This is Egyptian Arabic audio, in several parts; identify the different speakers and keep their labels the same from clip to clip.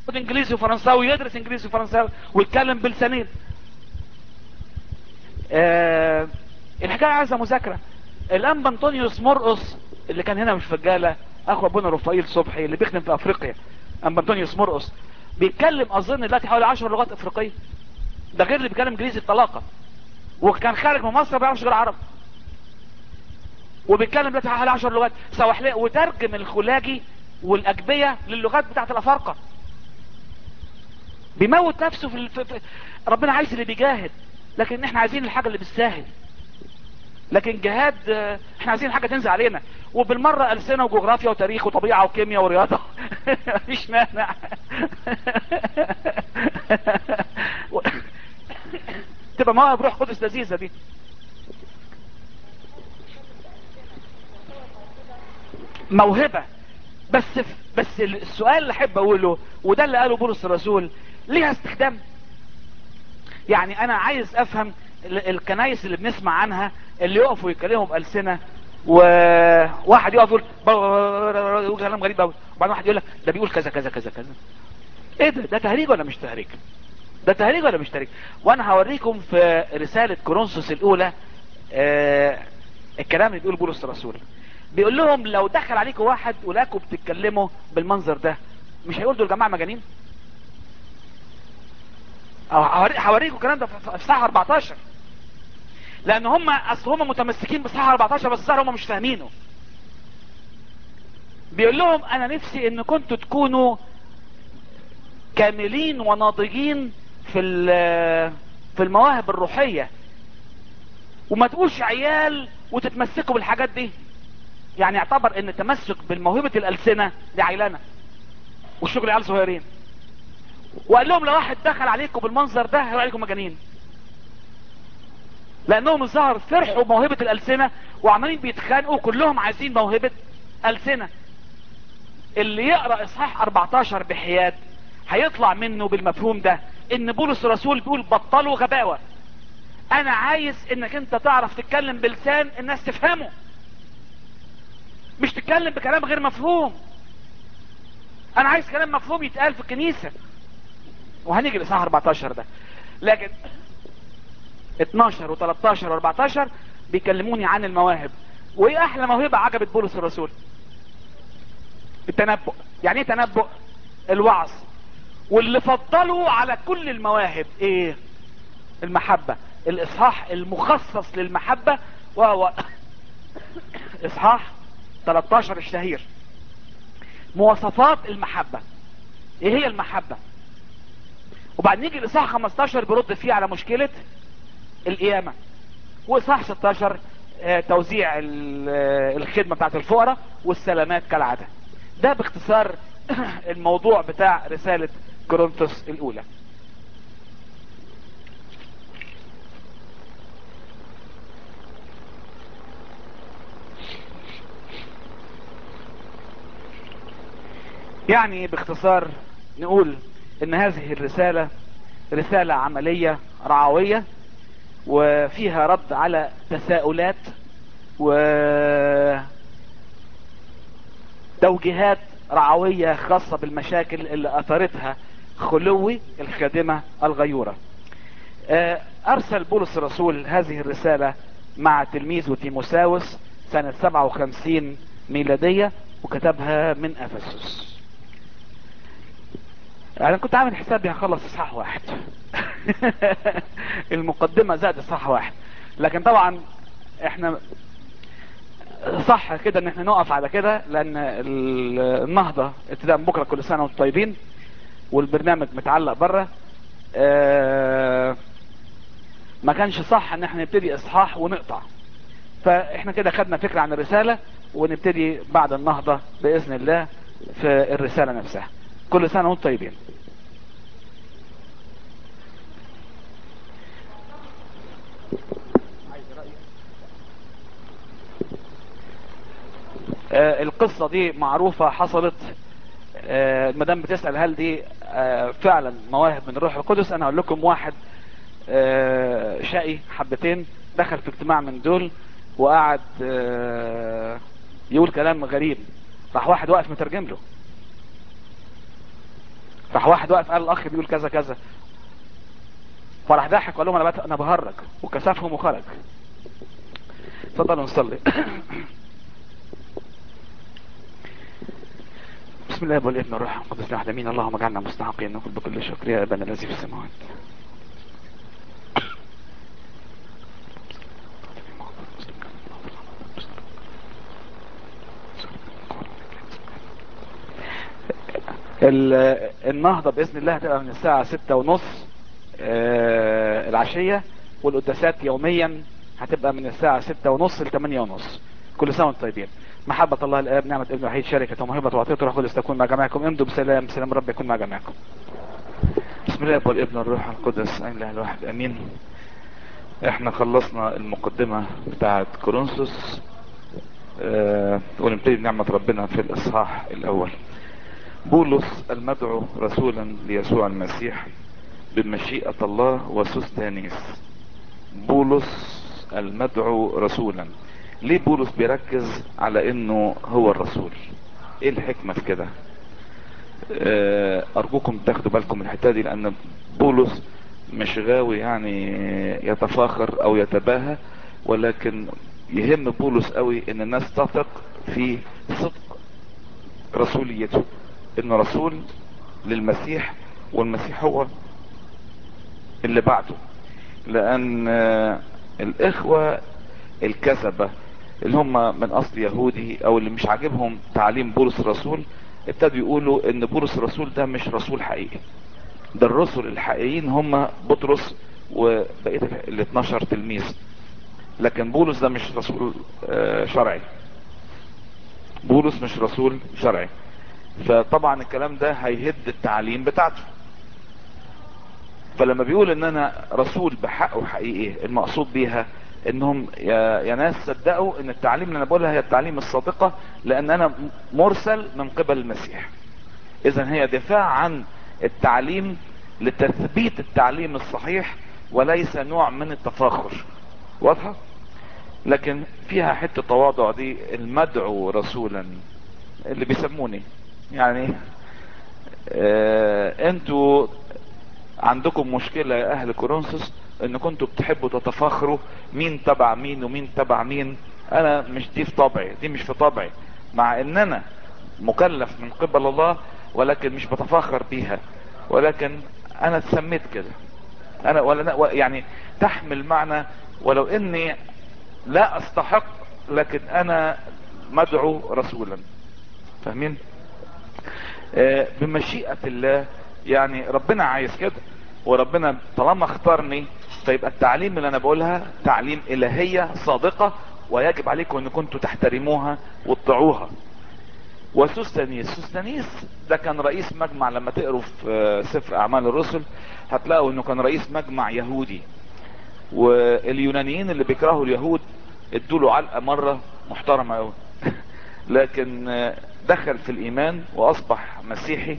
Speaker 1: انجليزي وفرنساوي يدرس انجليزي وفرنساوي ويتكلم بلسانين آه الحكاية عايزة مذاكرة الانبا انطونيوس مرقص اللي كان هنا مش في الجالة اخو ابونا رفائيل صبحي اللي بيخدم في افريقيا انبا انطونيوس مرقص بيتكلم اظن دلوقتي حوالي 10 لغات افريقية ده غير اللي بيتكلم انجليزي بطلاقة وكان خارج من مصر ما بيعرفش غير عربي وبيتكلم دلوقتي حوالي 10 لغات سواحلية وترجم الخلاجي والاجبية للغات بتاعت الافارقة بيموت نفسه في, ال... في... في ربنا عايز اللي بيجاهد لكن احنا عايزين الحاجة اللي بالساهل لكن جهاد آه، احنا عايزين حاجة تنزل علينا وبالمرة ألسنة وجغرافيا وتاريخ وطبيعة وكيمياء ورياضة مفيش مانع و- تبقى مواهب روح قدس لذيذة دي موهبة بس بس السؤال اللي احب اقوله وده اللي قاله بولس الرسول ليها استخدام يعني انا عايز افهم ال- الكنايس اللي بنسمع عنها اللي يقفوا يتكلموا بألسنة وواحد يقف يقول يقول كلام غريب قوي وبعدين واحد يقول لك ده بيقول كذا كذا كذا كذا ايه ده ده تهريج ولا مش تهريج ده تهريج ولا مش تهريج وانا هوريكم في رسالة كورنثوس الاولى آه الكلام اللي بيقول بولس الرسول بيقول لهم لو دخل عليكم واحد ولاكم بتتكلموا بالمنظر ده مش هيقول دول جماعة مجانين أو هوري- هوريكم الكلام ده في في صح 14 لان هم اصل هم متمسكين بصح 14 بس الظاهر هم مش فاهمينه بيقول لهم انا نفسي ان كنتوا تكونوا كاملين وناضجين في ال- في المواهب الروحية وما تقولش عيال وتتمسكوا بالحاجات دي يعني اعتبر ان التمسك بالموهبة الالسنة دي عيلانة والشغل عيال صغيرين وقال لهم لو واحد دخل عليكم بالمنظر ده هيقول عليكم مجانين لانهم الظاهر فرحوا بموهبة الالسنة وعمالين بيتخانقوا كلهم عايزين موهبة السنة اللي يقرأ اصحاح 14 بحياد هيطلع منه بالمفهوم ده ان بولس الرسول بيقول بطلوا غباوة انا عايز انك انت تعرف تتكلم بلسان الناس تفهمه مش تتكلم بكلام غير مفهوم انا عايز كلام مفهوم يتقال في الكنيسة وهنيجي لإصحاح 14 ده لكن 12 و13 و14 بيكلموني عن المواهب وايه احلى موهبة عجبت بولس الرسول التنبؤ يعني ايه تنبؤ الوعظ واللي فضلوا على كل المواهب ايه المحبة الاصحاح المخصص للمحبة وهو اصحاح 13 الشهير مواصفات المحبة ايه هي المحبة وبعد نيجي الاصحاح 15 بيرد فيه على مشكلة القيامة واصحاح 16 آه، توزيع ال- آه، الخدمة بتاعت الفقراء والسلامات كالعادة ده باختصار الموضوع بتاع رسالة كورنثوس الاولى يعني باختصار نقول ان هذه الرسالة رسالة عملية رعوية وفيها رد على تساؤلات و توجيهات رعوية خاصة بالمشاكل اللي اثرتها خلوي الخادمة الغيورة آه، ارسل بولس الرسول هذه الرسالة مع تلميذه تيموساوس سنة 57 ميلادية وكتبها من افسس انا كنت عامل حسابي هخلص اصحاح واحد المقدمة زاد اصحاح واحد لكن طبعا احنا صح كده ان احنا نقف على كده لان ال- النهضة ابتداء من بكرة كل سنة وانتم طيبين والبرنامج متعلق بره آه، ما كانش صح ان احنا نبتدي اصحاح ونقطع فاحنا كده خدنا فكرة عن الرسالة ونبتدي بعد النهضة باذن الله في الرسالة نفسها كل سنة وانتم طيبين آه، القصة دي معروفة حصلت آه، المدام بتسأل هل دي آه، فعلا مواهب من الروح القدس انا اقول لكم واحد آه، شقي حبتين دخل في اجتماع من دول وقعد آه، يقول كلام غريب راح واحد واقف مترجم له راح واحد واقف قال الاخ بيقول كذا كذا فراح ضحك وقال لهم انا بت... انا بهرج وكسفهم وخرج اتفضلوا نصلي بسم الله والابن والروح القدس الاحد امين اللهم اجعلنا مستحقين نقول بكل شكر يا ابانا الذي في السماوات ال- النهضة بإذن الله هتبقى من الساعة ستة ونص آه، العشية والقداسات يوميا هتبقى من الساعة ستة ونص لتمانية ونص كل سنة وانتم طيبين محبة الله الآب نعمة ابن وحيد شركة وموهبة وعطية روح القدس تكون مع جميعكم امضوا بسلام سلام رب يكون مع جميعكم بسم الله والابن والروح القدس أين الله الواحد أمين احنا خلصنا المقدمة بتاعة كورنثوس آه، ونبتدي بنعمة ربنا في الإصحاح الأول بولس المدعو رسولا ليسوع المسيح بمشيئة الله وسوستانيس بولس المدعو رسولا ليه بولس بيركز على انه هو الرسول ايه الحكمة في كده آه، ارجوكم تاخدوا بالكم من الحتة دي لان بولس مش غاوي يعني يتفاخر او يتباهى ولكن يهم بولس قوي ان الناس تثق في صدق رسوليته انه رسول للمسيح والمسيح هو اللي بعده لان آه، الاخوة الكذبة اللي هم من اصل يهودي او اللي مش عاجبهم تعليم بولس الرسول ابتدوا يقولوا ان بولس الرسول ده مش رسول حقيقي ده الرسل الحقيقيين هم بطرس وبقية ال 12 تلميذ لكن بولس ده مش رسول آه، شرعي بولس مش رسول شرعي فطبعا الكلام ده هيهد التعليم بتاعته فلما بيقول ان انا رسول بحق وحقيقي المقصود بيها انهم يا, يا ناس صدقوا ان التعليم اللي انا بقولها هي التعليم الصادقة لان انا مرسل من قبل المسيح اذا هي دفاع عن التعليم لتثبيت التعليم الصحيح وليس نوع من التفاخر واضحة لكن فيها حتة تواضع دي المدعو رسولا اللي بيسموني يعني آه انتوا عندكم مشكلة يا اهل كورنثوس ان كنتوا بتحبوا تتفاخروا مين تبع مين ومين تبع مين انا مش دي في طبعي دي مش في طبعي مع ان انا مكلف من قبل الله ولكن مش بتفاخر بيها ولكن انا اتسميت كده انا ولا يعني تحمل معنى ولو اني لا استحق لكن انا مدعو رسولا فاهمين آه بمشيئة الله يعني ربنا عايز كده وربنا طالما اختارني فيبقى التعليم اللي انا بقولها تعليم الهية صادقة ويجب عليكم ان كنتوا تحترموها وتطيعوها وسوستانيس سوستانيس ده كان رئيس مجمع لما تقروا في سفر اعمال الرسل هتلاقوا انه كان رئيس مجمع يهودي واليونانيين اللي بيكرهوا اليهود ادوا له علقه مره محترمه قوي لكن دخل في الايمان واصبح مسيحي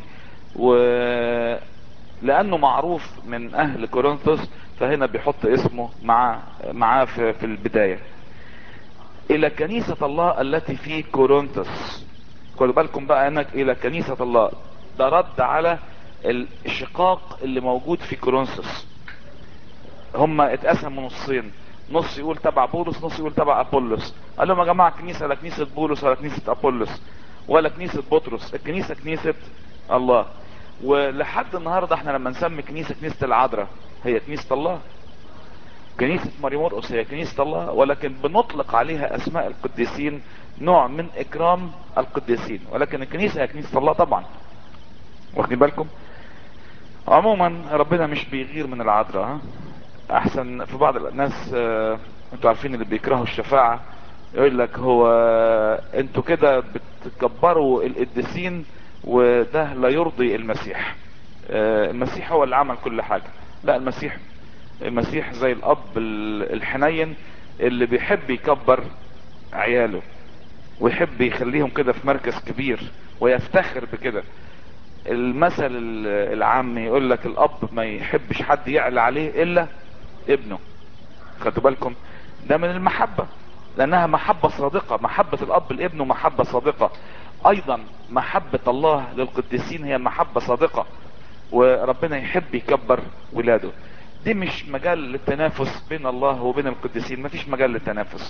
Speaker 1: ولانه معروف من اهل كورنثوس فهنا بيحط اسمه مع معاه في, في البدايه الى كنيسه الله التي في كورنثوس خدوا بالكم بقى انك الى كنيسه الله ده رد على الشقاق اللي موجود في كورنثوس هم اتقسموا نصين نص يقول تبع بولس نص يقول تبع ابولس قال لهم يا جماعه الكنيسه لا كنيسه بولس ولا كنيسه ابولس ولا كنيسه بطرس الكنيسه كنيسه الله ولحد النهارده احنا لما نسمي كنيسه كنيسه العذراء هي كنيسه الله كنيسه مريم مرقس هي كنيسه الله ولكن بنطلق عليها اسماء القديسين نوع من اكرام القديسين ولكن الكنيسه هي كنيسه الله طبعا واخدين بالكم عموما ربنا مش بيغير من العذراء ها احسن في بعض الناس اه انتوا عارفين اللي بيكرهوا الشفاعة يقول لك هو انتوا كده بتكبروا القديسين وده لا يرضي المسيح اه المسيح هو اللي عمل كل حاجة لا المسيح المسيح زي الاب الحنين اللي بيحب يكبر عياله ويحب يخليهم كده في مركز كبير ويفتخر بكده المثل العام يقول لك الاب ما يحبش حد يعلى عليه الا ابنه خدوا بالكم ده من المحبة لانها محبة صادقة محبة الاب لابنه محبة صادقة ايضا محبة الله للقديسين هي محبة صادقة وربنا يحب يكبر ولاده دي مش مجال للتنافس بين الله وبين القديسين مفيش مجال للتنافس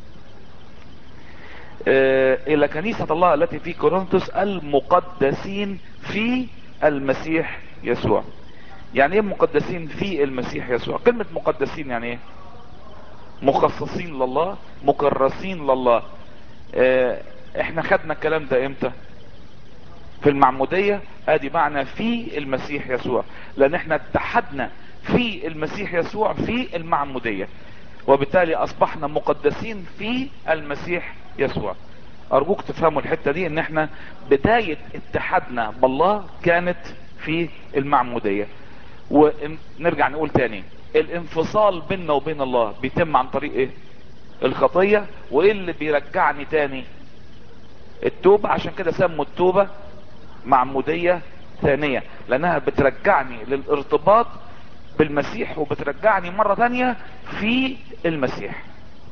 Speaker 1: آه، الى كنيسة الله التي في كورنثوس المقدسين في المسيح يسوع يعني ايه مقدسين في المسيح يسوع كلمة مقدسين يعني ايه مخصصين لله مكرسين لله اه احنا خدنا الكلام ده امتى في المعمودية ادي معنى في المسيح يسوع لان احنا اتحدنا في المسيح يسوع في المعمودية وبالتالي اصبحنا مقدسين في المسيح يسوع ارجوك تفهموا الحتة دي ان احنا بداية اتحادنا بالله كانت في المعمودية ونرجع نقول تاني الانفصال بيننا وبين الله بيتم عن طريق ايه الخطية وايه اللي بيرجعني تاني التوبة عشان كده سموا التوبة معمودية ثانية لانها بترجعني للارتباط بالمسيح وبترجعني مرة تانية في المسيح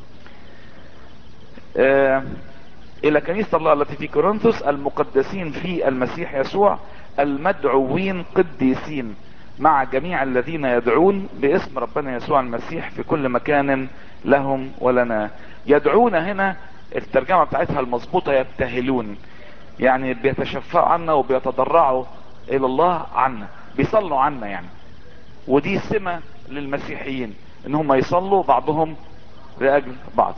Speaker 1: آه الى كنيسة الله التي في كورنثوس المقدسين في المسيح يسوع المدعوين قديسين مع جميع الذين يدعون باسم ربنا يسوع المسيح في كل مكان لهم ولنا يدعون هنا الترجمة بتاعتها المظبوطة يبتهلون يعني بيتشفعوا عنا وبيتضرعوا الى الله عنا بيصلوا عنا يعني ودي سمة للمسيحيين ان هم يصلوا بعضهم لاجل بعض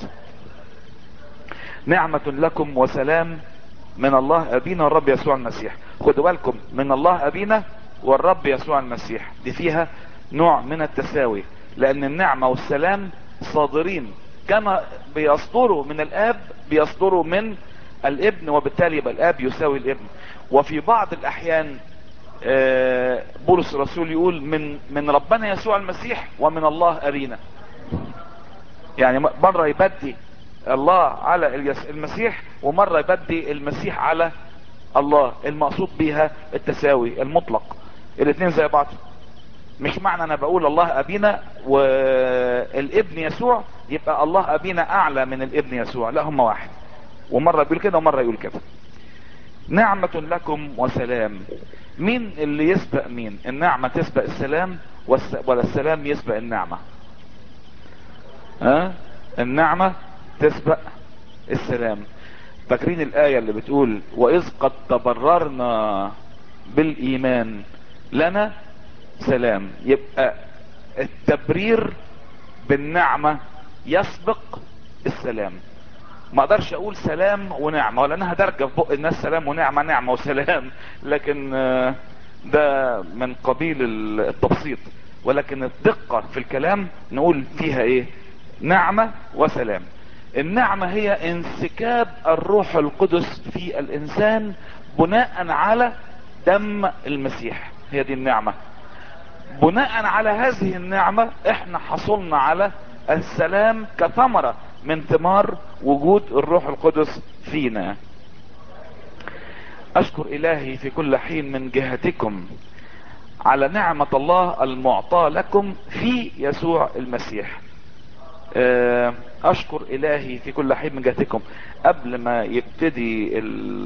Speaker 1: نعمة لكم وسلام من الله ابينا والرب يسوع المسيح خدوا بالكم من الله ابينا والرب يسوع المسيح دي فيها نوع من التساوي لان النعمة والسلام صادرين كما بيصدروا من الاب بيصدروا من الابن وبالتالي يبقى الاب يساوي الابن وفي بعض الاحيان بولس الرسول يقول من من ربنا يسوع المسيح ومن الله ابينا يعني مرة يبدي الله على المسيح ومرة يبدي المسيح على الله المقصود بيها التساوي المطلق الاثنين زي بعض مش معنى انا بقول الله ابينا والابن يسوع يبقى الله ابينا اعلى من الابن يسوع لا هم واحد ومرة بيقول كده ومرة يقول كده نعمة لكم وسلام مين اللي يسبق مين النعمة تسبق السلام ولا السلام يسبق النعمة ها النعمة تسبق السلام فاكرين الآية اللي بتقول وإذ قد تبررنا بالإيمان لنا سلام يبقى التبرير بالنعمة يسبق السلام ما اقدرش اقول سلام ونعمة ولا انها درجة في بق الناس سلام ونعمة نعمة وسلام لكن ده من قبيل التبسيط ولكن الدقة في الكلام نقول فيها ايه نعمة وسلام النعمة هي انسكاب الروح القدس في الانسان بناء على دم المسيح هي دي النعمة بناء على هذه النعمة احنا حصلنا على السلام كثمرة من ثمار وجود الروح القدس فينا اشكر الهي في كل حين من جهتكم على نعمة الله المعطاة لكم في يسوع المسيح اشكر الهي في كل حين من جهتكم قبل ما يبتدي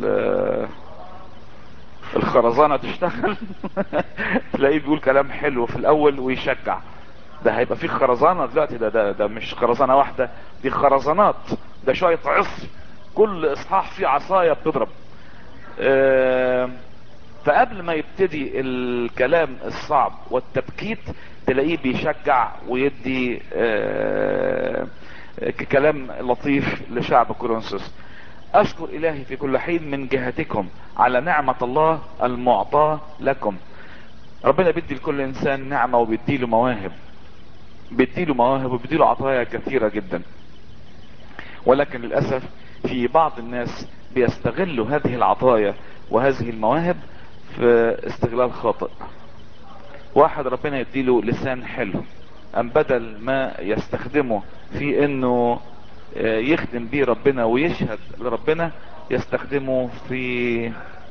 Speaker 1: الخرزانة تشتغل تلاقيه بيقول كلام حلو في الاول ويشجع ده هيبقى فيه خرزانة دلوقتي ده, ده, ده مش خرزانة واحدة دي خرزانات ده شوية عصر كل اصحاح فيه عصاية بتضرب اه فقبل ما يبتدي الكلام الصعب والتبكيت تلاقيه بيشجع ويدي اه كلام لطيف لشعب كورنثوس اشكر الهي في كل حين من جهتكم على نعمة الله المعطاة لكم ربنا بيدي لكل انسان نعمة وبيديله مواهب بيديله مواهب وبيديله عطايا كثيرة جدا ولكن للأسف في بعض الناس بيستغلوا هذه العطايا وهذه المواهب في استغلال خاطئ واحد ربنا يديله لسان حلو ام بدل ما يستخدمه في انه يخدم بيه ربنا ويشهد لربنا يستخدمه في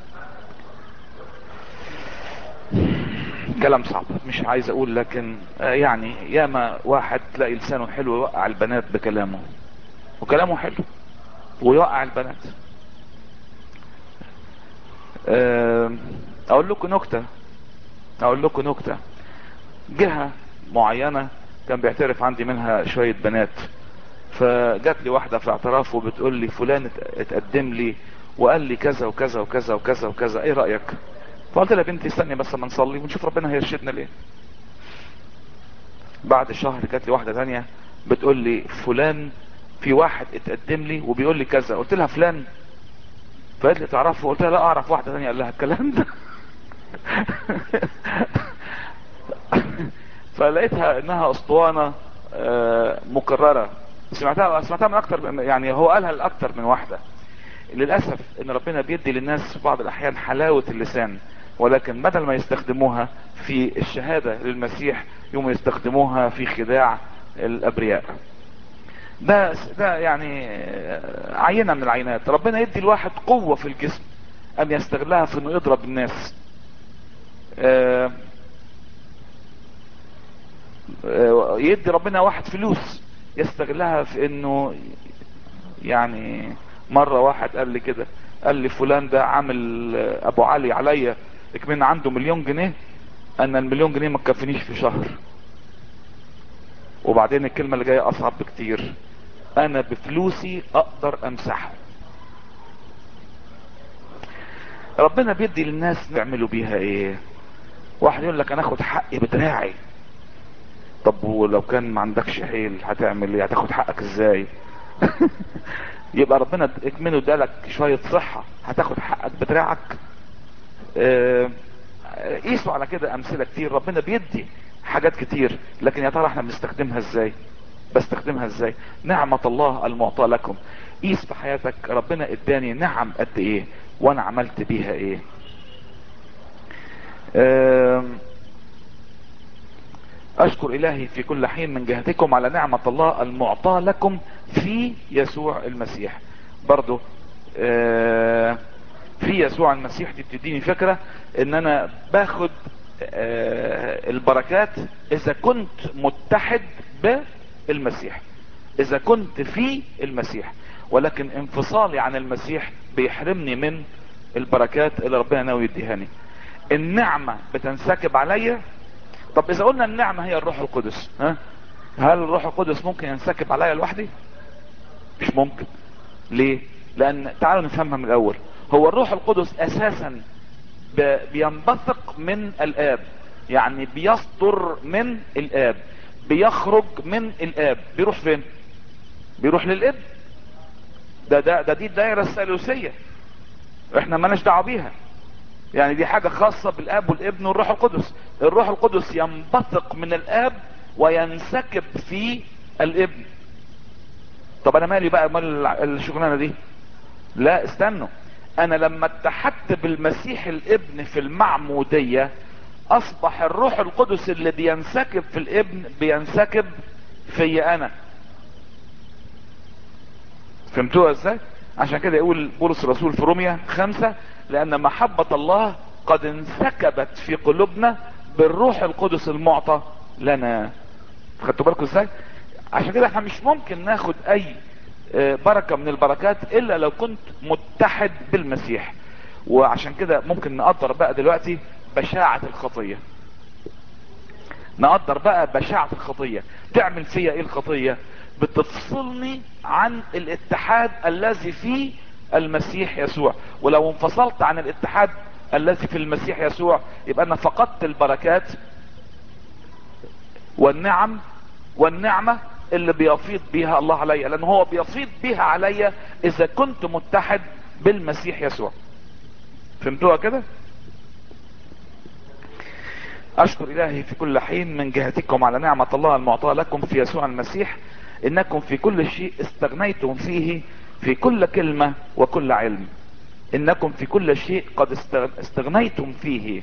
Speaker 1: كلام صعب مش عايز اقول لكن يعني ياما واحد تلاقي لسانه حلو يوقع البنات بكلامه وكلامه حلو ويوقع البنات اقول لكم نكتة
Speaker 2: اقول لكم نكتة جهة معينة كان بيعترف عندي منها شوية بنات فجات لي واحدة في اعتراف وبتقول لي فلان اتقدم لي وقال لي كذا وكذا وكذا وكذا وكذا ايه رأيك فقلت لها بنتي استني بس ما نصلي ونشوف ربنا هيرشدنا ليه بعد شهر جات لي واحدة تانية بتقول لي فلان في واحد اتقدم لي وبيقول لي كذا قلت لها فلان فقالت لي تعرفه قلت لها لا اعرف واحدة تانية قال لها الكلام ده فلقيتها انها اسطوانة مكررة سمعتها سمعتها من اكتر يعني هو قالها لاكتر من واحدة للاسف ان ربنا بيدي للناس في بعض الاحيان حلاوة اللسان ولكن بدل ما يستخدموها في الشهادة للمسيح يوم يستخدموها في خداع الابرياء ده ده يعني عينة من العينات ربنا يدي الواحد قوة في الجسم ان يستغلها في انه يضرب الناس يدي ربنا واحد فلوس يستغلها في انه يعني مرة واحد قال لي كده قال لي فلان ده عامل ابو علي عليا اكمن عنده مليون جنيه ان المليون جنيه ما تكفينيش في شهر وبعدين الكلمة اللي جاية اصعب بكتير انا بفلوسي اقدر امسحه ربنا بيدي للناس نعملوا بيها ايه واحد يقول لك انا اخد حقي بدراعي طب ولو كان ما عندكش حيل هتعمل ايه هتاخد حقك ازاي يبقى ربنا اكمله ادالك شوية صحة هتاخد حقك بدراعك اه قيسوا على كده امثلة كتير ربنا بيدي حاجات كتير لكن يا ترى احنا بنستخدمها ازاي بستخدمها ازاي نعمة الله المعطى لكم قيس في حياتك ربنا اداني نعم قد ايه وانا عملت بيها ايه اه اشكر الهي في كل حين من جهتكم على نعمة الله المعطى لكم في يسوع المسيح برضو اه في يسوع المسيح دي بتديني فكرة ان انا باخد اه البركات اذا كنت متحد بالمسيح اذا كنت في المسيح ولكن انفصالي عن المسيح بيحرمني من البركات اللي ربنا ناوي يديهاني النعمة بتنسكب عليا طب اذا قلنا النعمة هي الروح القدس ها هل الروح القدس ممكن ينسكب عليا لوحدي مش ممكن ليه لان تعالوا نفهمها من الاول هو الروح القدس اساسا بينبثق من الاب يعني بيصدر من الاب بيخرج من الاب بيروح فين بيروح للابن ده ده ده دي الدائره الثالوثيه احنا مالناش دعوه بيها يعني دي حاجة خاصة بالاب والابن والروح القدس الروح القدس ينبثق من الاب وينسكب في الابن طب انا مالي بقى مال الشغلانة دي لا استنوا انا لما اتحدت بالمسيح الابن في المعمودية اصبح الروح القدس اللي بينسكب في الابن بينسكب في انا فهمتوها ازاي عشان كده يقول بولس الرسول في روميا خمسة لان محبة الله قد انسكبت في قلوبنا بالروح القدس المعطى لنا خدتوا بالكم ازاي عشان كده احنا مش ممكن ناخد اي بركة من البركات الا لو كنت متحد بالمسيح وعشان كده ممكن نقدر بقى دلوقتي بشاعة الخطية نقدر بقى بشاعة الخطية تعمل فيا ايه الخطية بتفصلني عن الاتحاد الذي في المسيح يسوع ولو انفصلت عن الاتحاد الذي في المسيح يسوع يبقى انا فقدت البركات والنعم والنعمة اللي بيفيض بيها الله عليا لان هو بيفيض بيها عليا اذا كنت متحد بالمسيح يسوع فهمتوها كده اشكر الهي في كل حين من جهتكم على نعمة الله المعطاة لكم في يسوع المسيح انكم في كل شيء استغنيتم فيه في كل كلمة وكل علم انكم في كل شيء قد استغنيتم فيه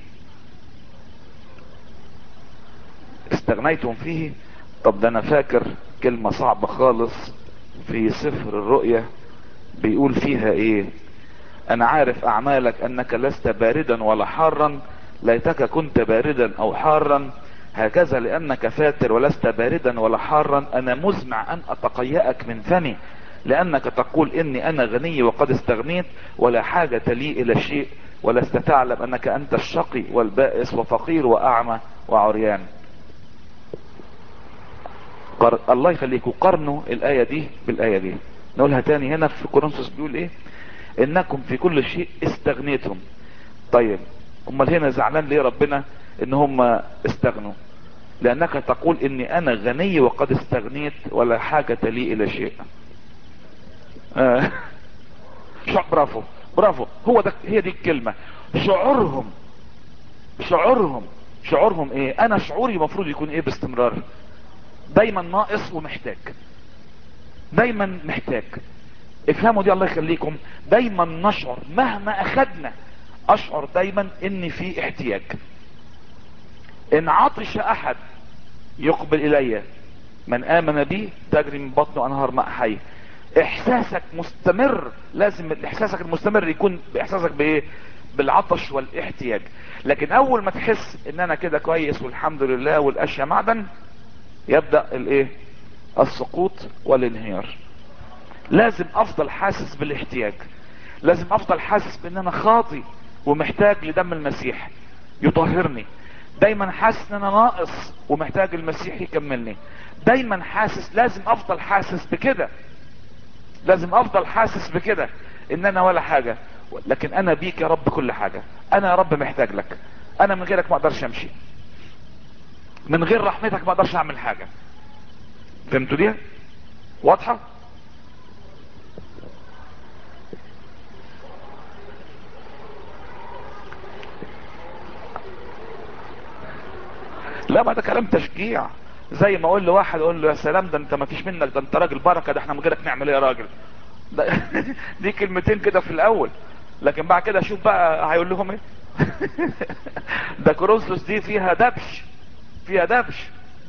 Speaker 2: استغنيتم فيه طب ده انا فاكر كلمة صعبة خالص في سفر الرؤية بيقول فيها ايه انا عارف اعمالك انك لست باردا ولا حارا ليتك كنت باردا او حارا هكذا لانك فاتر ولست باردا ولا حارا انا مزمع ان اتقيأك من فمي لانك تقول اني انا غني وقد استغنيت ولا حاجة لي الى شيء ولست تعلم انك انت الشقي والبائس وفقير واعمى وعريان قر... الله يخليكم قارنوا الايه دي بالايه دي نقولها تاني هنا في كورنثوس بيقول ايه انكم في كل شيء استغنيتم طيب امال هنا زعلان ليه ربنا ان هم استغنوا لانك تقول اني انا غني وقد استغنيت ولا حاجة لي الى شيء آه. شع- برافو برافو هو ده هي دي الكلمة شعورهم شعورهم شعورهم ايه انا شعوري المفروض يكون ايه باستمرار دايما ناقص ومحتاج دايما محتاج افهموا دي الله يخليكم دايما نشعر مهما اخدنا اشعر دايما ان في احتياج ان عطش احد يقبل الي من امن بي تجري من بطنه انهار ماء حي احساسك مستمر لازم احساسك المستمر يكون باحساسك بايه بالعطش والاحتياج لكن اول ما تحس ان انا كده كويس والحمد لله والاشياء معدن يبدأ الايه السقوط والانهيار لازم افضل حاسس بالاحتياج لازم افضل حاسس بان انا خاطي ومحتاج لدم المسيح يطهرني دايما حاسس ان انا ناقص ومحتاج المسيح يكملني دايما حاسس لازم افضل حاسس بكده لازم افضل حاسس بكده ان انا ولا حاجة لكن انا بيك يا رب كل حاجة انا يا رب محتاج لك انا من غيرك ما اقدرش امشي من غير رحمتك ما اقدرش اعمل حاجة فهمتوا دي واضحة لا ما ده كلام تشجيع زي ما اقول لواحد اقول له يا سلام ده انت ما فيش منك ده انت راجل بركه ده احنا من غيرك نعمل ايه يا راجل ده دي كلمتين كده في الاول لكن بعد كده شوف بقى هيقول لهم ايه ده كورنثوس دي فيها دبش فيها دبش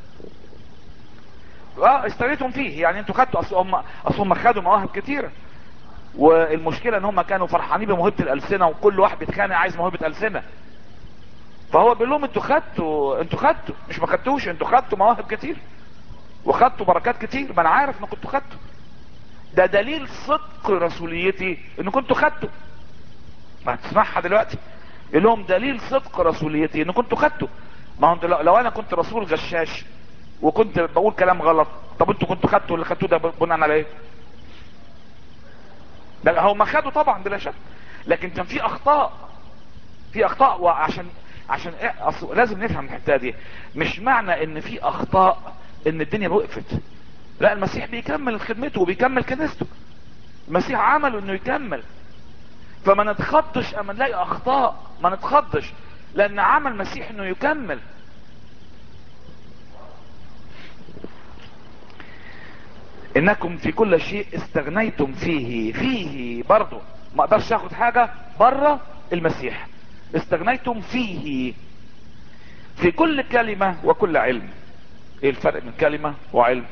Speaker 2: اه استريتم فيه يعني انتوا خدتوا اصل هم اصل هم خدوا مواهب كتيره والمشكله ان هم كانوا فرحانين بموهبه الالسنه وكل واحد بيتخانق عايز موهبه السنه فهو بيقول لهم انتوا خدتوا انتوا خدتوا مش ما خدتوش انتوا خدتوا مواهب كتير وخدتوا بركات كتير ما انا عارف ان كنتوا خدتوا ده دليل صدق رسوليتي ان كنتوا خدتوا ما هتسمعها دلوقتي يقول لهم دليل صدق رسوليتي ان كنتوا خدتوا ما هو انتوا لو- لو انا كنت رسول غشاش وكنت بقول كلام غلط طب انتوا كنتوا خدتوا اللي خدتوه ده بناء على ايه ده هم خدوا طبعا بلا شك لكن كان في اخطاء في اخطاء وعشان عشان إيه؟ أصل لازم نفهم الحته دي مش معنى ان في اخطاء ان الدنيا وقفت لا المسيح بيكمل خدمته وبيكمل كنيسته المسيح عمله انه يكمل فما نتخضش اما نلاقي اخطاء ما نتخضش لان عمل المسيح انه يكمل انكم في كل شيء استغنيتم فيه فيه برضه ما اقدرش اخد حاجة بره المسيح استغنيتم فيه في كل كلمة وكل علم ايه الفرق من كلمة وعلم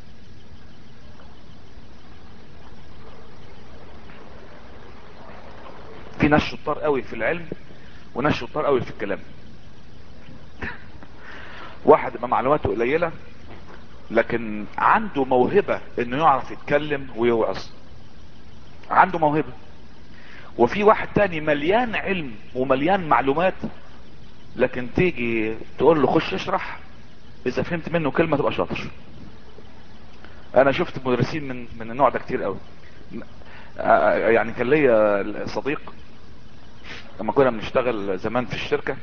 Speaker 2: في ناس شطار قوي في العلم وناس شطار قوي في الكلام واحد يبقى معلوماته قليلة لكن عنده موهبة انه يعرف يتكلم ويوعظ عنده موهبة وفي واحد تاني مليان علم ومليان معلومات لكن تيجي تقول له خش اشرح اذا فهمت منه كلمة تبقى شاطر انا شفت مدرسين من من النوع ده كتير قوي آه، يعني كان ليا صديق لما كنا بنشتغل زمان في الشركة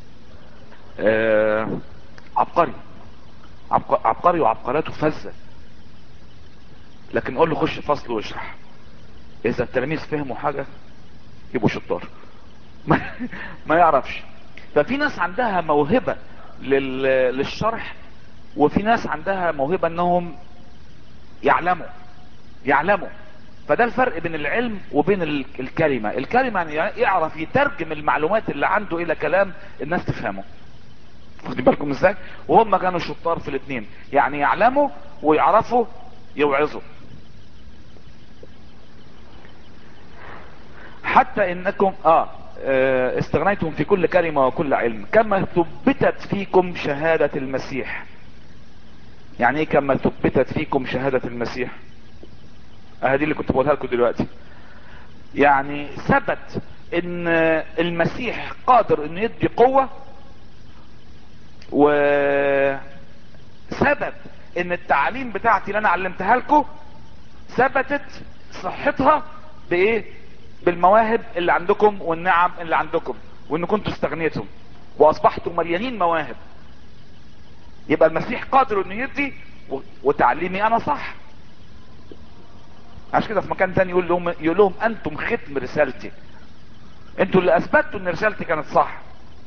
Speaker 2: آه، عبقري عبق- عبقري وعبقراته فزة لكن قول له خش فصل واشرح اذا التلاميذ فهموا حاجة يبقوا شطار ما, ما يعرفش ففي ناس عندها موهبة لل... للشرح وفي ناس عندها موهبة انهم يعلموا يعلموا فده الفرق بين العلم وبين ال- الكلمة الكلمة يعني يعرف يترجم المعلومات اللي عنده الى كلام الناس تفهمه واخدين بالكم ازاي وهم كانوا شطار في الاثنين يعني يعلموا ويعرفوا يوعظوا حتى انكم اه آه، استغنيتم في كل كلمة وكل علم كما ثبتت فيكم شهادة المسيح يعني ايه كما ثبتت فيكم شهادة المسيح اه دي اللي كنت بقولها لكم دلوقتي يعني ثبت ان المسيح قادر انه يدي قوة وسبب ان التعليم بتاعتي اللي انا علمتها لكم ثبتت صحتها بايه بالمواهب اللي عندكم والنعم اللي عندكم وان كنتوا استغنيتم واصبحتوا مليانين مواهب يبقى المسيح قادر انه يدي و- وتعليمي انا صح عشان كده في مكان تاني يقول لهم يقول لهم انتم ختم رسالتي انتوا اللي اثبتوا ان رسالتي كانت صح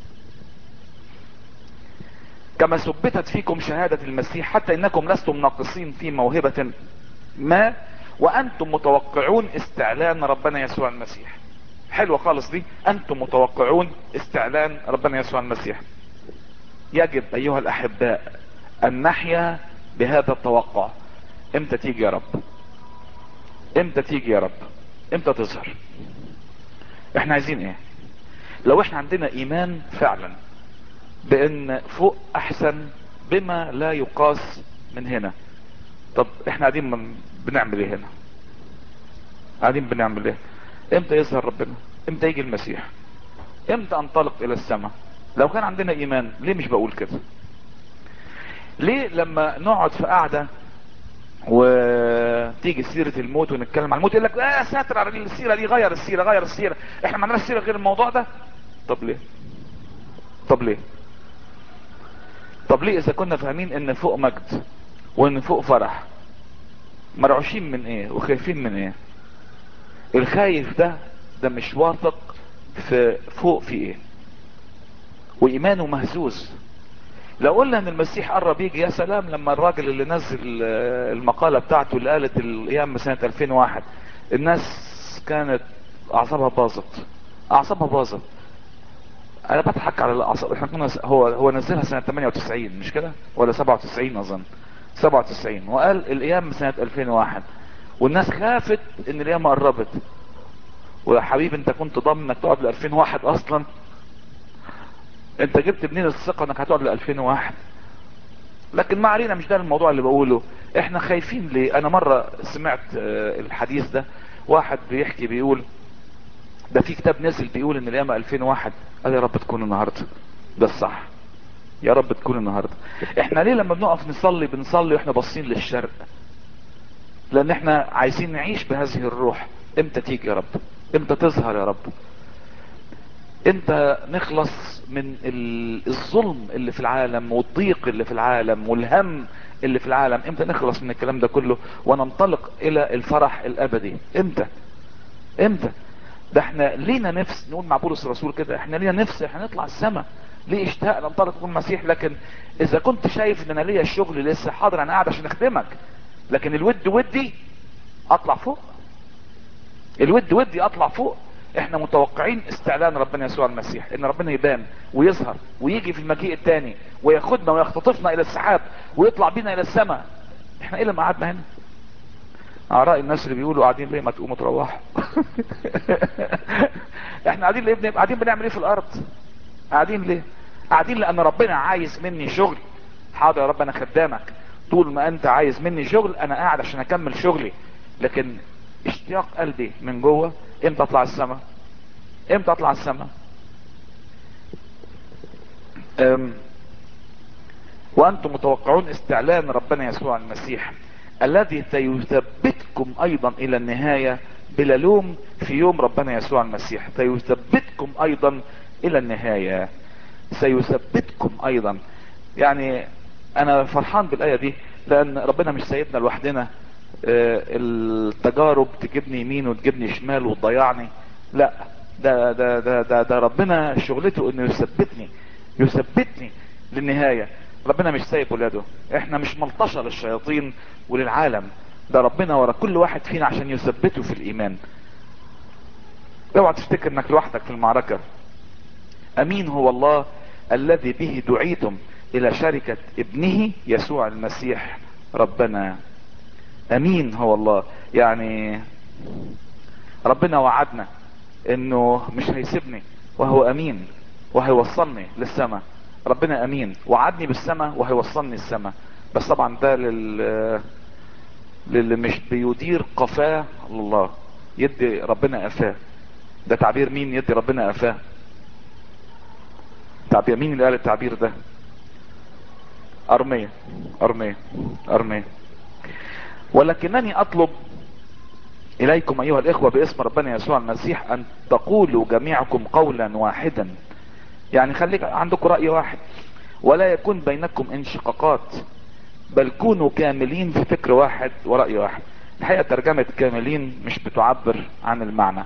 Speaker 2: كما ثبتت فيكم شهادة المسيح حتى انكم لستم ناقصين في موهبة ما وانتم متوقعون استعلان ربنا يسوع المسيح حلوة خالص دي انتم متوقعون استعلان ربنا يسوع المسيح يجب ايها الاحباء ان نحيا بهذا التوقع امتى تيجي يا رب امتى تيجي يا رب امتى تظهر احنا عايزين ايه لو احنا عندنا ايمان فعلا بان فوق احسن بما لا يقاس من هنا طب احنا قاعدين من- بنعمل ايه هنا قاعدين بنعمل ايه امتى يظهر ربنا امتى يجي المسيح امتى انطلق الى السماء لو كان عندنا ايمان ليه مش بقول كده ليه لما نقعد في قعده وتيجي سيرة الموت ونتكلم عن الموت يقول لك اه ساتر على السيرة دي غير السيرة غير السيرة احنا ما عندناش سيرة غير الموضوع ده طب ليه طب ليه طب ليه اذا كنا فاهمين ان فوق مجد وان فوق فرح مرعوشين من ايه وخايفين من ايه الخايف ده ده مش واثق في فوق في ايه وايمانه مهزوز لو قلنا ان المسيح قرب يجي يا سلام لما الراجل اللي نزل آه، المقالة بتاعته اللي قالت الايام سنة 2001 الناس كانت اعصابها باظت اعصابها باظت انا بضحك على الاعصاب احنا كنا هو هو نزلها سنة 98 مش كده ولا 97 اظن 97 وقال الايام سنة 2001 والناس خافت ان الايام قربت ويا حبيبي انت كنت ضامن انك تقعد ل 2001 اصلا انت جبت منين الثقة انك هتقعد ل 2001 لكن ما علينا مش ده الموضوع اللي بقوله احنا خايفين ليه انا مرة سمعت آه، الحديث ده واحد بيحكي بيقول ده في كتاب نزل بيقول ان الايام 2001 قال يا رب تكون النهارده ده الصح يا رب تكون النهارده احنا ليه لما بنقف نصلي بنصلي واحنا باصين للشرق لان احنا عايزين نعيش بهذه الروح امتى تيجي يا رب امتى تظهر يا رب امتى نخلص من ال- الظلم اللي في العالم والضيق اللي في العالم والهم اللي في العالم امتى نخلص من الكلام ده كله وننطلق الى الفرح الابدي امتى امتى ده احنا لينا نفس نقول مع بولس الرسول كده احنا لينا نفس احنا نطلع السماء ليه اشتاق ننطلق نكون مسيح لكن اذا كنت شايف ان انا ليا الشغل لسه حاضر انا قاعد عشان اخدمك لكن الود ودي اطلع فوق الود ودي اطلع فوق احنا متوقعين استعلان ربنا يسوع المسيح ان ربنا يبان ويظهر ويجي في المجيء الثاني وياخدنا ويختطفنا الى السحاب ويطلع بينا الى السماء احنا ايه اللي قعدنا هنا اعراء الناس اللي بيقولوا قاعدين ليه ما تقوموا تروحوا احنا قاعدين ليه بنبقى قاعدين بنعمل ايه في الارض قاعدين ليه قاعدين لان ربنا عايز مني شغل حاضر يا رب انا خدامك طول ما انت عايز مني شغل انا قاعد عشان اكمل شغلي لكن اشتياق قلبي من جوه امتى اطلع السماء امتى اطلع السماء أم، وانتم متوقعون استعلان ربنا يسوع المسيح الذي سيثبتكم ايضا الى النهاية بلا لوم في يوم ربنا يسوع المسيح سيثبتكم ايضا الى النهاية سيثبتكم ايضا يعني انا فرحان بالاية دي لان ربنا مش سايبنا لوحدنا آه، التجارب تجيبني يمين وتجيبني شمال وتضيعني لا ده ده ده ده, ده ربنا شغلته انه يثبتني يثبتني للنهايه ربنا مش سايب ولاده احنا مش ملطشه للشياطين وللعالم ده ربنا ورا كل واحد فينا عشان يثبته في الايمان اوعى تفتكر انك لوحدك في المعركه امين هو الله الذي به دعيتم الى شركه ابنه يسوع المسيح ربنا امين هو الله يعني ربنا وعدنا انه مش هيسيبني وهو امين وهيوصلني للسماء ربنا امين وعدني بالسماء وهيوصلني السماء بس طبعا ده لل للي مش بيدير قفاه الله يدي ربنا قفاه ده تعبير مين يدي ربنا قفاه تعبير مين اللي قال التعبير ده ارمية ارمية ارمية ولكنني اطلب اليكم ايها الاخوة باسم ربنا يسوع المسيح ان تقولوا جميعكم قولا واحدا يعني خليك عندكم رأي واحد ولا يكون بينكم انشقاقات بل كونوا كاملين في فكر واحد ورأي واحد الحقيقة ترجمة كاملين مش بتعبر عن المعنى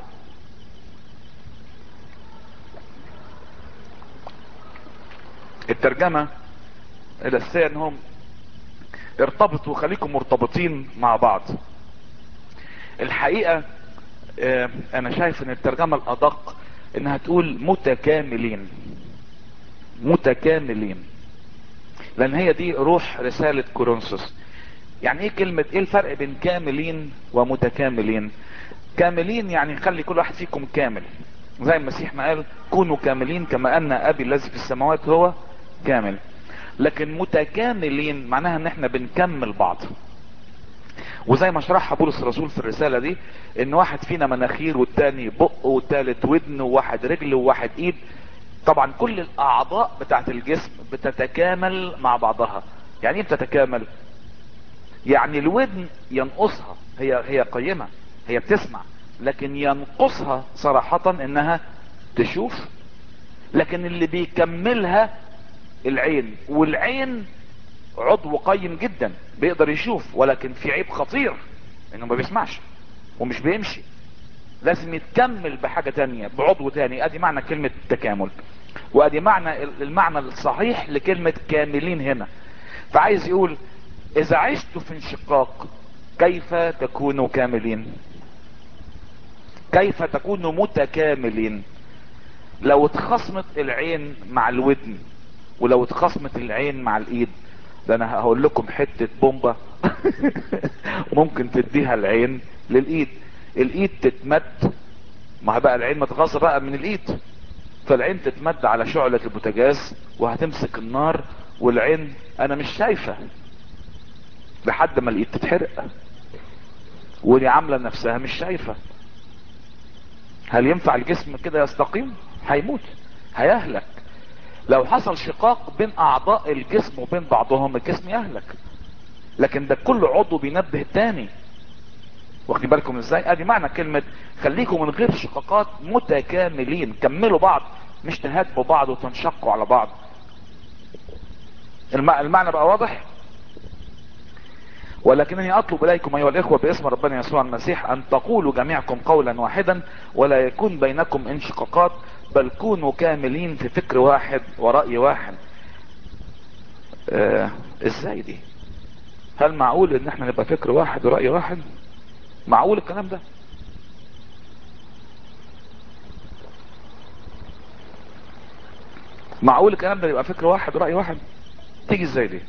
Speaker 2: الترجمة الأساسية انهم ارتبطوا خليكم مرتبطين مع بعض الحقيقة اه انا شايف ان الترجمة الادق انها تقول متكاملين متكاملين لان هي دي روح رسالة كورنثوس يعني ايه كلمة ايه الفرق بين كاملين ومتكاملين كاملين يعني خلي كل واحد فيكم كامل زي المسيح ما قال كونوا كاملين كما ان ابي الذي في السماوات هو كامل لكن متكاملين معناها ان احنا بنكمل بعض وزي ما شرحها بولس الرسول في الرسالة دي ان واحد فينا مناخير والتاني بق والتالت ودن وواحد رجل وواحد ايد طبعا كل الاعضاء بتاعت الجسم بتتكامل مع بعضها يعني ايه بتتكامل يعني الودن ينقصها هي هي قيمة هي بتسمع لكن ينقصها صراحة انها تشوف لكن اللي بيكملها العين والعين عضو قيم جدا بيقدر يشوف ولكن في عيب خطير انه ما بيسمعش ومش بيمشي لازم يتكمل بحاجة تانية بعضو تاني ادي معنى كلمة تكامل وادي معنى المعنى الصحيح لكلمة كاملين هنا فعايز يقول اذا عشتوا في انشقاق كيف تكونوا كاملين كيف تكونوا متكاملين لو اتخصمت العين مع الودن ولو اتخصمت العين مع الايد ده انا هقول لكم حتة بومبة ممكن تديها العين للايد الايد تتمد ما بقى العين متغاظة بقى من الايد فالعين تتمد على شعلة البوتاجاز وهتمسك النار والعين انا مش شايفة لحد ما الايد تتحرق ودي عاملة نفسها مش شايفة هل ينفع الجسم كده يستقيم هيموت هيهلك لو حصل شقاق بين اعضاء الجسم وبين بعضهم الجسم يهلك لكن ده كل عضو بينبه التاني واخدين بالكم ازاي ادي معنى كلمة خليكم من غير شقاقات متكاملين كملوا بعض مش تهاجموا بعض وتنشقوا على بعض المعنى بقى واضح ولكنني اطلب اليكم ايها الاخوة باسم ربنا يسوع المسيح ان تقولوا جميعكم قولا واحدا ولا يكون بينكم انشقاقات بل كونوا كاملين في فكر واحد ورأي واحد آه ازاي دي هل معقول ان احنا نبقى فكر واحد ورأي واحد معقول الكلام ده معقول الكلام ده يبقى فكر واحد ورأي واحد تيجي ازاي دي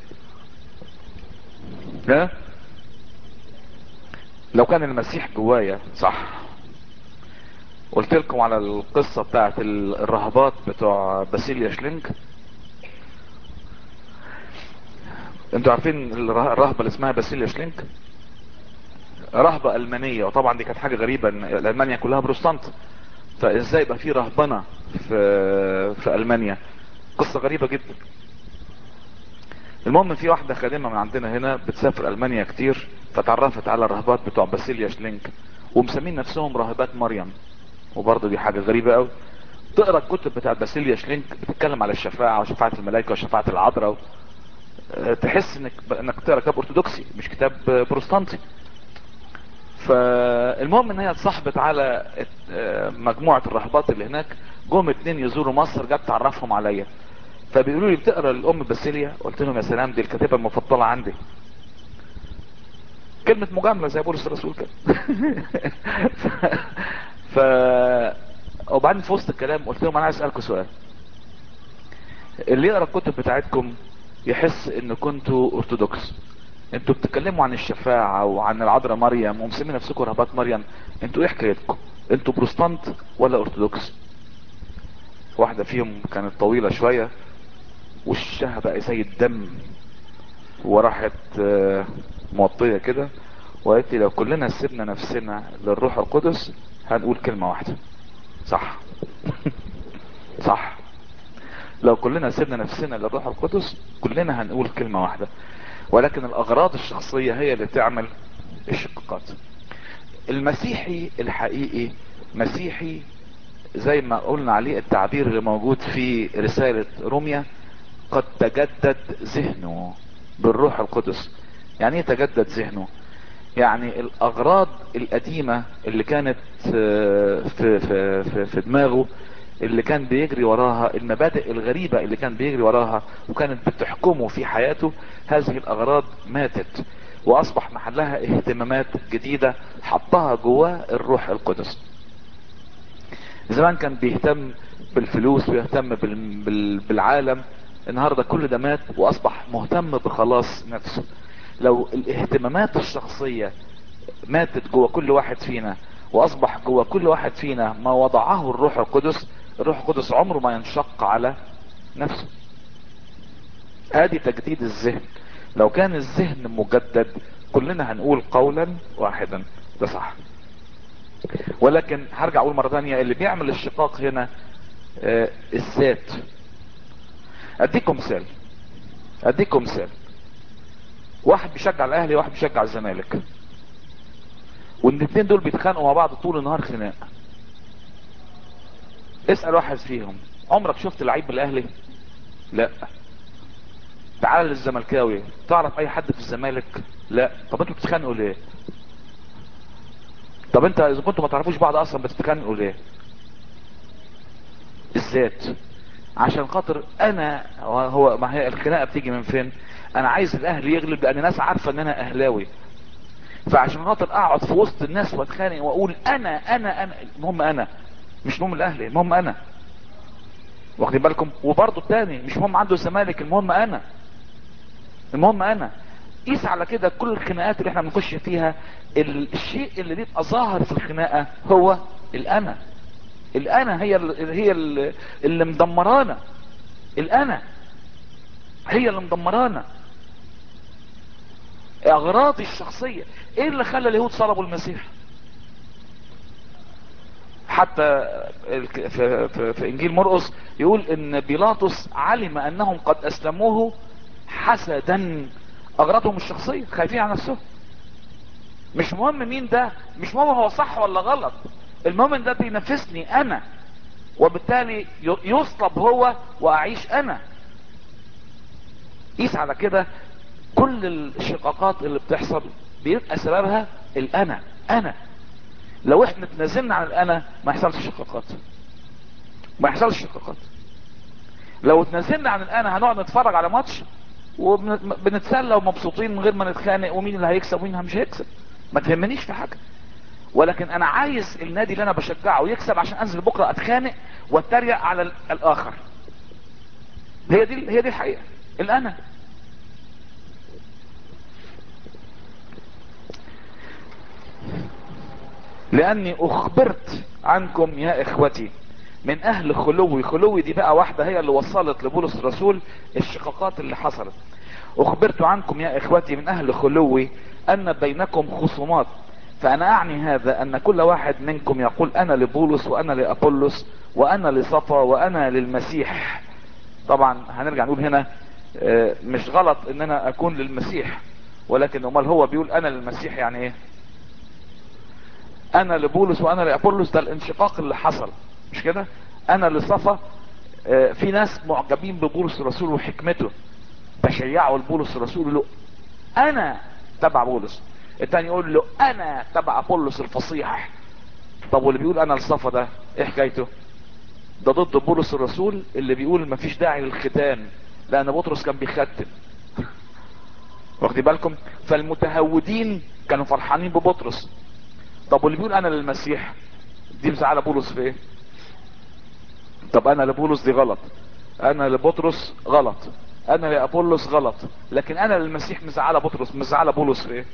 Speaker 2: ها لو كان المسيح جوايا صح قلت لكم على القصة بتاعت الرهبات بتوع باسيليا شلينك انتوا عارفين الرهبة اللي اسمها باسيليا شلينك رهبة المانية وطبعا دي كانت حاجة غريبة ان المانيا كلها بروستانت فازاي يبقى في رهبنة في في المانيا قصة غريبة جدا المهم في واحدة خادمة من عندنا هنا بتسافر المانيا كتير فتعرفت على الرهبات بتوع باسيليا شلينك ومسمين نفسهم راهبات مريم وبرضه دي حاجة غريبة قوي تقرا الكتب بتاعت باسيليا شلينك بتتكلم على الشفاعة وشفاعة الملائكة وشفاعة العذراء تحس انك انك تقرا كتاب ارثوذكسي مش كتاب بروستانتي فالمهم ان هي اتصاحبت على مجموعة الرهبات اللي هناك جم اتنين يزوروا مصر جت تعرفهم عليا فبيقولوا لي بتقرا الام باسيليا قلت لهم يا سلام دي الكاتبة المفضلة عندي كلمة مجاملة زي بولس الرسول كده ف... ف وبعدين في وسط الكلام قلت لهم انا عايز اسالكم سؤال اللي يقرا الكتب بتاعتكم يحس ان كنتوا ارثوذكس انتوا بتتكلموا عن الشفاعة وعن العذراء مريم ومسمين نفسكم رهبات مريم انتوا ايه حكايتكم انتوا بروستانت ولا ارثوذكس واحدة فيهم كانت طويلة شوية وشها بقى زي الدم وراحت موطية كده وقالت لي لو كلنا سيبنا نفسنا للروح القدس هنقول كلمة واحدة صح صح لو كلنا سيبنا نفسنا للروح القدس كلنا هنقول كلمة واحدة ولكن الاغراض الشخصية هي اللي تعمل الشقاقات المسيحي الحقيقي مسيحي زي ما قلنا عليه التعبير اللي موجود في رسالة روميا قد تجدد ذهنه بالروح القدس يعني ايه تجدد ذهنه يعني الاغراض القديمة اللي كانت في, في, في, في دماغه اللي كان بيجري وراها المبادئ الغريبة اللي كان بيجري وراها وكانت بتحكمه في حياته هذه الاغراض ماتت واصبح محلها اهتمامات جديدة حطها جواه الروح القدس زمان كان بيهتم بالفلوس ويهتم بالعالم النهاردة كل ده مات واصبح مهتم بخلاص نفسه لو الاهتمامات الشخصية ماتت جوه كل واحد فينا واصبح جوه كل واحد فينا ما وضعه الروح القدس الروح القدس عمره ما ينشق على نفسه ادي تجديد الذهن لو كان الذهن مجدد كلنا هنقول قولا واحدا ده صح ولكن هرجع اقول مرة ثانية اللي بيعمل الشقاق هنا آه الذات اديكم مثال اديكم مثال واحد بيشجع الاهلي وواحد بيشجع الزمالك والاثنين دول بيتخانقوا مع بعض طول النهار خناق اسأل واحد فيهم عمرك شفت لعيب بالاهلي لا تعال للزملكاوي تعرف اي حد في الزمالك لا طب انتوا بتتخانقوا ليه طب انت اذا كنتوا ما تعرفوش بعض اصلا بتتخانقوا ليه الذات عشان خاطر انا هو ما هي الخناقه بتيجي من فين انا عايز الاهلي يغلب لان الناس عارفه ان انا اهلاوي فعشان خاطر اقعد في وسط الناس واتخانق واقول انا انا انا المهم انا مش مهم الاهلي المهم انا واخدين بالكم وبرضه التاني مش مهم عنده الزمالك المهم انا المهم انا قيس على كده كل الخناقات اللي احنا بنخش فيها الشيء اللي بيبقى ظاهر في الخناقه هو الانا الانا هي اللي هي اللي, اللي مدمرانا الانا هي اللي مدمرانا اغراضي الشخصية ايه اللي خلى اليهود صلبوا المسيح حتى في, في, في انجيل مرقس يقول ان بيلاطس علم انهم قد اسلموه حسدا اغراضهم الشخصية خايفين على نفسهم مش مهم مين ده مش مهم هو صح ولا غلط المهم ان ده بينافسني انا وبالتالي يصلب هو واعيش انا قيس على كده كل الشقاقات اللي بتحصل بيبقى سببها الانا انا لو احنا تنازلنا عن الانا ما يحصلش شقاقات ما يحصلش شقاقات لو تنازلنا عن الانا هنقعد نتفرج على ماتش وبنتسلى ومبسوطين من غير ما نتخانق ومين اللي هيكسب ومين مش هيكسب ما تهمنيش في حاجه ولكن انا عايز النادي اللي انا بشجعه يكسب عشان انزل بكره اتخانق واتريق على الاخر هي دي هي دي الحقيقه الانا لاني اخبرت عنكم يا اخوتي من اهل خلوي خلوي دي بقى واحدة هي اللي وصلت لبولس الرسول الشقاقات اللي حصلت اخبرت عنكم يا اخوتي من اهل خلوي ان بينكم خصومات فانا اعني هذا ان كل واحد منكم يقول انا لبولس وانا لابولس وانا لصفا وانا للمسيح طبعا هنرجع نقول هنا مش غلط ان انا اكون للمسيح ولكن امال هو بيقول انا للمسيح يعني ايه انا لبولس وانا لابولس ده الانشقاق اللي حصل مش كده انا لصفا في ناس معجبين ببولس الرسول وحكمته بشيعوا لبولس الرسول له انا تبع بولس التاني يقول له انا تبع بولس الفصيح طب واللي بيقول انا لصفا ده ايه حكايته ده ضد بولس الرسول اللي بيقول مفيش داعي للختان لان بطرس كان بيختن واخدين بالكم فالمتهودين كانوا فرحانين ببطرس طب واللي بيقول انا للمسيح دي مزعله بولس في ايه طب انا لبولس دي غلط انا لبطرس غلط انا لابولس غلط لكن انا للمسيح مزعله بطرس مزعله بولس في ايه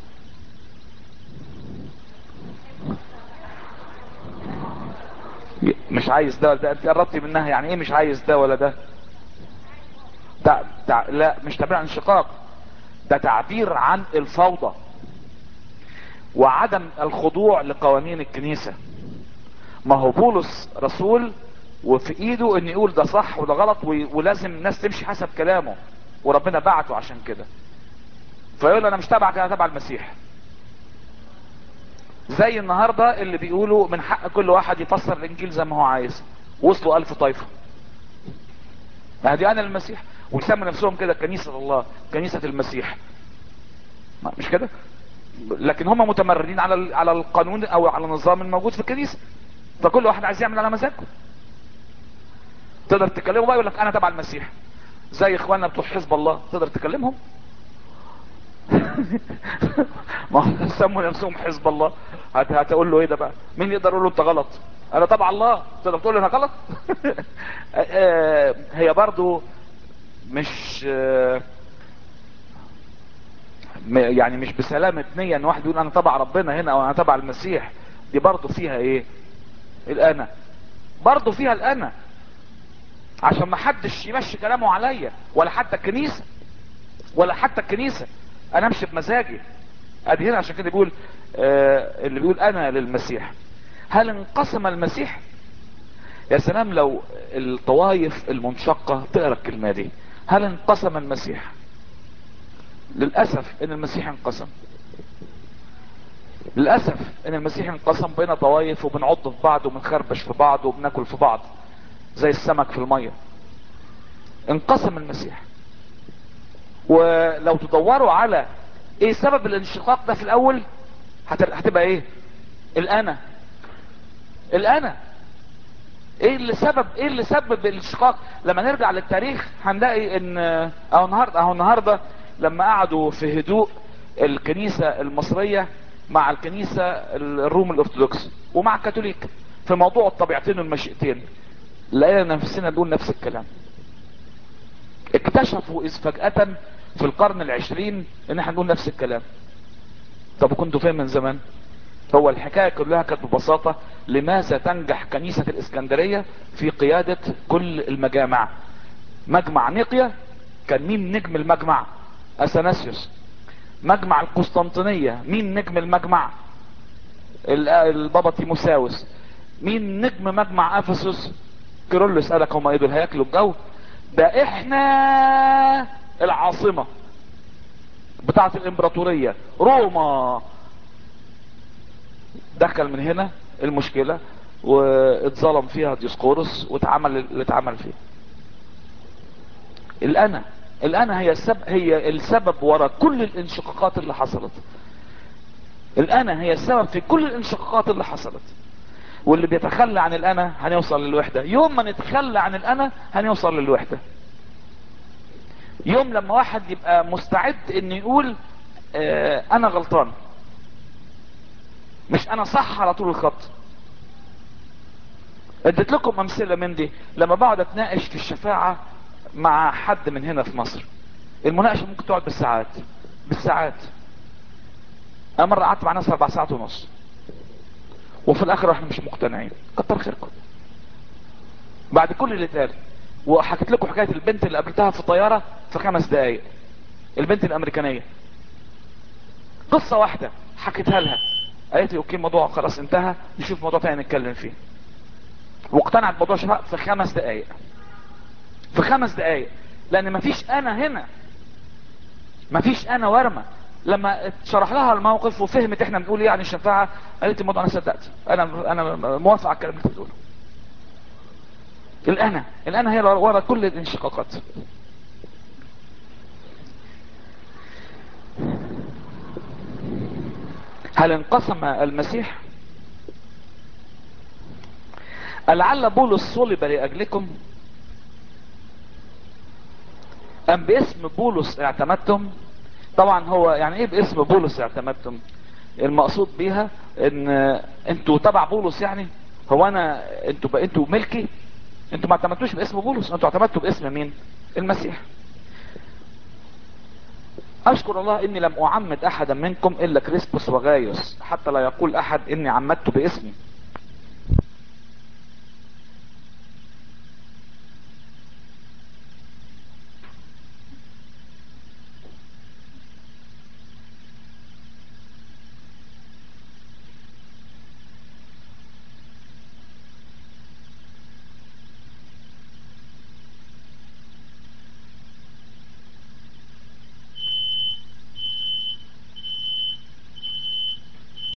Speaker 2: مش عايز ده ولا ده انت قربتي منها يعني ايه مش عايز ده ولا ده ده, ده لا مش تعبير عن انشقاق ده تعبير عن الفوضى وعدم الخضوع لقوانين الكنيسة ما هو بولس رسول وفي ايده ان يقول ده صح وده غلط و- ولازم الناس تمشي حسب كلامه وربنا بعته عشان كده فيقول انا مش تبعك انا تبع المسيح زي النهاردة اللي بيقولوا من حق كل واحد يفسر الانجيل زي ما هو عايز وصلوا الف طائفة هدي انا المسيح ويسموا نفسهم كده كنيسة الله كنيسة المسيح ما- مش كده لكن هم متمردين على ال- على القانون او على النظام الموجود في الكنيسة فكل واحد عايز يعمل على مزاجه تقدر تكلمه بقى يقول لك انا تبع المسيح زي اخواننا بتوع حزب الله تقدر تكلمهم ما هم سموا نفسهم حزب الله هت- هتقول له ايه ده بقى مين يقدر يقول له انت غلط انا تبع الله تقدر تقول له انا غلط آه، هي برضو مش آه، م- يعني مش بسلامة نية ان واحد يقول انا تبع ربنا هنا او انا تبع المسيح دي برضو فيها ايه الانا برضو فيها الانا عشان ما حدش يمشي كلامه عليا ولا حتى الكنيسة ولا حتى الكنيسة انا امشي بمزاجي ادي هنا عشان كده بيقول آه اللي بيقول انا للمسيح هل انقسم المسيح يا سلام لو الطوائف المنشقة تقرا الكلمة دي هل انقسم المسيح للأسف ان المسيح انقسم للأسف ان المسيح انقسم بين طوائف وبنعض في بعض وبنخربش في بعض وبناكل في بعض زي السمك في المية انقسم المسيح ولو تدوروا على ايه سبب الانشقاق ده في الاول هت- هتبقى ايه الانا الانا ايه اللي سبب ايه اللي سبب الانشقاق لما نرجع للتاريخ هنلاقي ان اهو النهارده اهو النهارده لما قعدوا في هدوء الكنيسه المصريه مع الكنيسه الروم الارثوذكس ومع الكاثوليك في موضوع الطبيعتين والمشيئتين لقينا نفسنا نقول نفس الكلام اكتشفوا اذ فجأة في القرن العشرين ان احنا نقول نفس الكلام طب كنتوا فين من زمان هو الحكاية كلها كانت ببساطة لماذا تنجح كنيسة الاسكندرية في قيادة كل المجامع مجمع نيقيا كان مين نجم المجمع اثناسيوس مجمع القسطنطينية مين نجم المجمع ال- البابا تيموساوس مين نجم مجمع افسس كيرلس قالك هم ايه دول هياكلوا الجو ده احنا العاصمة بتاعة الامبراطورية روما دخل من هنا المشكلة واتظلم فيها ديسقورس واتعمل اللي اتعمل فيه الانا الانا هي السبب هي السبب وراء كل الانشقاقات اللي حصلت الانا هي السبب في كل الانشقاقات اللي حصلت واللي بيتخلى عن الانا هنوصل للوحدة يوم ما نتخلى عن الانا هنوصل للوحدة يوم لما واحد يبقى مستعد ان يقول اه انا غلطان مش انا صح على طول الخط اديت لكم امثلة من دي لما بقعد اتناقش في الشفاعة مع حد من هنا في مصر المناقشة ممكن تقعد بالساعات بالساعات انا مرة قعدت مع ناس اربع ساعات ونص وفي الاخر احنا مش مقتنعين كتر خيركم بعد كل اللي اتقال وحكيت لكم حكايه البنت اللي قابلتها في طياره في خمس دقايق البنت الامريكانيه قصه واحده حكيتها لها قالت لي اوكي الموضوع خلاص انتهى نشوف موضوع تاني نتكلم فيه واقتنعت بموضوع شفاء في خمس دقايق في خمس دقايق لان مفيش انا هنا مفيش انا ورمه لما شرح لها الموقف وفهمت احنا بنقول ايه عن الشفاعه قالت الموضوع انا صدقت انا انا موافق على الكلام اللي انت بتقوله الانا الانا هي ورا كل الانشقاقات هل انقسم المسيح لعل بولس صلب لاجلكم ام باسم بولس اعتمدتم طبعا هو يعني ايه باسم بولس اعتمدتم المقصود بيها ان انتوا تبع بولس يعني هو انا انتوا بقى انتوا ملكي انتوا ما اعتمدتوش باسم بولس انتوا اعتمدتوا باسم مين المسيح اشكر الله اني لم اعمد احدا منكم الا كريسبوس وغايوس حتى لا يقول احد اني عمدت باسمي